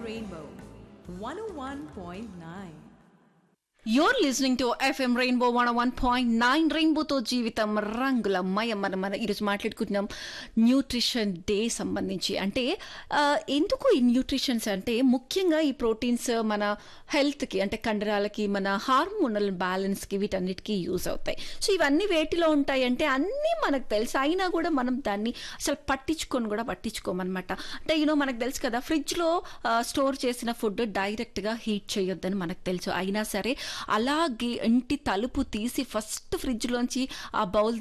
Rainbow 101.9. You're listening to FM Rainbow one one point nine రెయిన్బోతో జీవితం రంగుల మయం మనం మన ఈరోజు మాట్లాడుకుంటున్నాం న్యూట్రిషన్ డే సంబంధించి అంటే ఆ, ఎందుకు ఈ న్యూట్రిషన్స్ అంటే ముఖ్యంగా ఈ ప్రోటీన్స్ మన హెల్త్కి అంటే కండరాలకి మన హార్మోనల్ బ్యాలెన్స్కి వీటన్నిటికీ యూజ్ అవుతాయి సో ఇవన్నీ వేటిలో ఉంటాయి అంటే అన్నీ మనకు తెలుసు అయినా కూడా మనం దాన్ని అసలు పట్టించుకొని కూడా పట్టించుకోమన్నమాట అంటే యూనో మనకు తెలుసు కదా ఫ్రిడ్జ్లో స్టోర్ చేసిన ఫుడ్ డైరెక్ట్గా హీట్ చేయొద్దని మనకు తెలుసు అయినా సరే అలాగే ఇంటి తలుపు తీసి ఫస్ట్ ఫ్రిడ్జ్లోంచి ఆ బౌల్